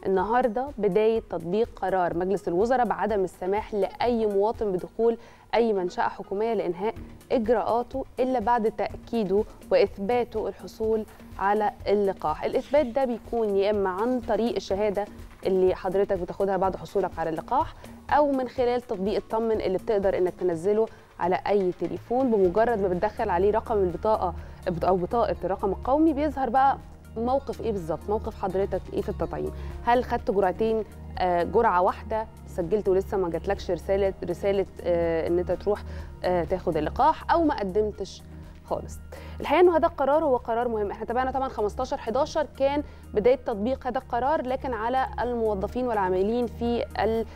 النهارده بدايه تطبيق قرار مجلس الوزراء بعدم السماح لاي مواطن بدخول اي منشاه حكوميه لانهاء اجراءاته الا بعد تاكيده واثباته الحصول على اللقاح الاثبات ده بيكون يا اما عن طريق الشهاده اللي حضرتك بتاخدها بعد حصولك على اللقاح او من خلال تطبيق الطمن اللي بتقدر انك تنزله على اي تليفون بمجرد ما بتدخل عليه رقم البطاقه او بطاقه الرقم القومي بيظهر بقى موقف ايه بالظبط موقف حضرتك ايه في التطعيم هل خدت جرعتين آه جرعه واحده سجلت ولسه ما جاتلكش رساله رساله آه ان انت تروح آه تاخد اللقاح او ما قدمتش خالص الحقيقه انه هذا القرار هو قرار مهم احنا تابعنا طبعا 15 11 كان بدايه تطبيق هذا القرار لكن على الموظفين والعاملين في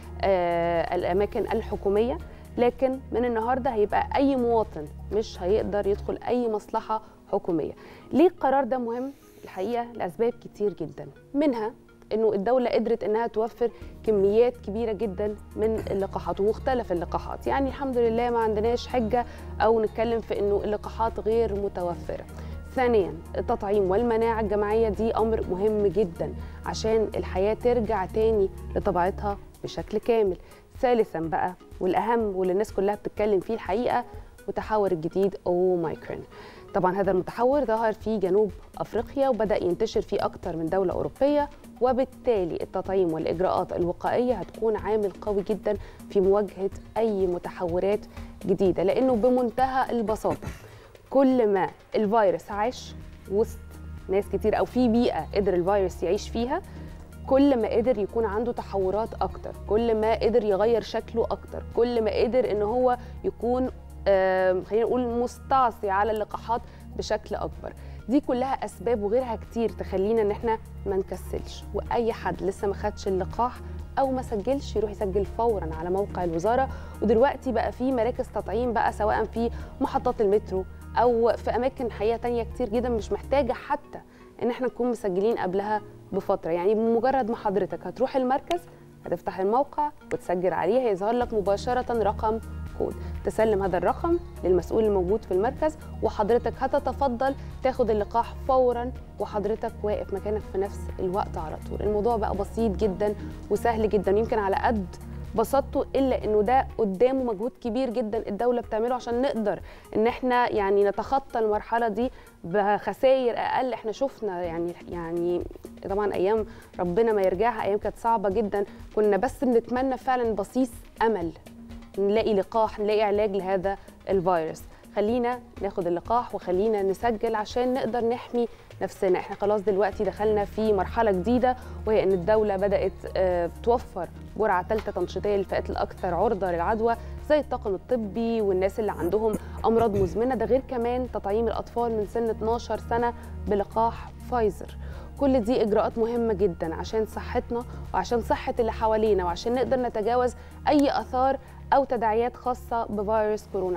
الاماكن الحكوميه لكن من النهارده هيبقى اي مواطن مش هيقدر يدخل اي مصلحه حكوميه ليه القرار ده مهم الحقيقه لاسباب كتير جدا منها انه الدوله قدرت انها توفر كميات كبيره جدا من اللقاحات ومختلف اللقاحات يعني الحمد لله ما عندناش حجه او نتكلم في انه اللقاحات غير متوفره ثانيا التطعيم والمناعه الجماعيه دي امر مهم جدا عشان الحياه ترجع تاني لطبيعتها بشكل كامل ثالثا بقى والاهم واللي الناس كلها بتتكلم فيه الحقيقه متحور الجديد اوميكرون طبعا هذا المتحور ظهر في جنوب افريقيا وبدا ينتشر في اكثر من دوله اوروبيه وبالتالي التطعيم والاجراءات الوقائيه هتكون عامل قوي جدا في مواجهه اي متحورات جديده لانه بمنتهى البساطه كل ما الفيروس عاش وسط ناس كتير او في بيئه قدر الفيروس يعيش فيها كل ما قدر يكون عنده تحورات اكتر كل ما قدر يغير شكله اكتر كل ما قدر ان هو يكون خلينا نقول مستعصي على اللقاحات بشكل اكبر دي كلها اسباب وغيرها كتير تخلينا ان احنا ما نكسلش واي حد لسه ما خدش اللقاح او ما سجلش يروح يسجل فورا على موقع الوزاره ودلوقتي بقى في مراكز تطعيم بقى سواء في محطات المترو او في اماكن حقيقه تانية كتير جدا مش محتاجه حتى ان احنا نكون مسجلين قبلها بفتره يعني بمجرد ما حضرتك هتروح المركز هتفتح الموقع وتسجل عليه هيظهر لك مباشره رقم كود تسلم هذا الرقم للمسؤول الموجود في المركز وحضرتك هتتفضل تاخد اللقاح فورا وحضرتك واقف مكانك في نفس الوقت على طول الموضوع بقى بسيط جدا وسهل جدا يمكن على قد بساطته الا انه ده قدامه مجهود كبير جدا الدوله بتعمله عشان نقدر ان احنا يعني نتخطى المرحله دي بخسائر اقل احنا شفنا يعني يعني طبعا ايام ربنا ما يرجعها ايام كانت صعبه جدا كنا بس بنتمنى فعلا بصيص امل نلاقي لقاح نلاقي علاج لهذا الفيروس خلينا ناخد اللقاح وخلينا نسجل عشان نقدر نحمي نفسنا احنا خلاص دلوقتي دخلنا في مرحله جديده وهي ان الدوله بدات توفر جرعه ثالثه تنشيطيه للفئات الاكثر عرضه للعدوى زي الطاقم الطبي والناس اللي عندهم امراض مزمنه ده غير كمان تطعيم الاطفال من سن 12 سنه بلقاح فايزر كل دي اجراءات مهمه جدا عشان صحتنا وعشان صحه اللي حوالينا وعشان نقدر نتجاوز اي اثار او تداعيات خاصه بفيروس كورونا